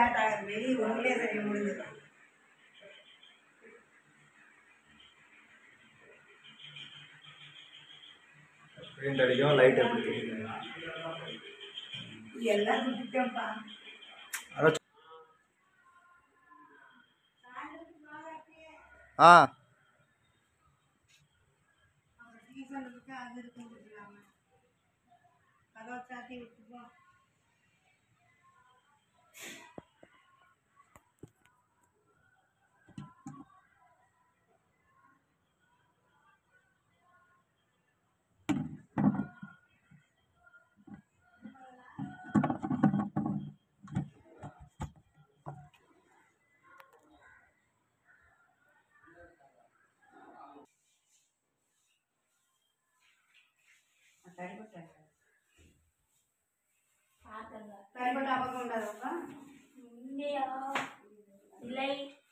start ஆகுது வெளியே ஒன்றுலேயே சரி முடிஞ்சது பெயிண்ட் அடிக்கும் லைட் எப்படி தெரியுது எல்லாம் சுட்டிட்டோம்ப்பா அதான் ஆ அப்புறம் சீசனுக்கு அது இருக்கும் கொடுத்துருவாங்க கதவை சாத்தி விட்டுப்போம் தடிப்பட்டேன் பார்த்தங்க தடிப்பட்ட அப்பக்கம் உண்டாதப்பா இல்லையா இல்லை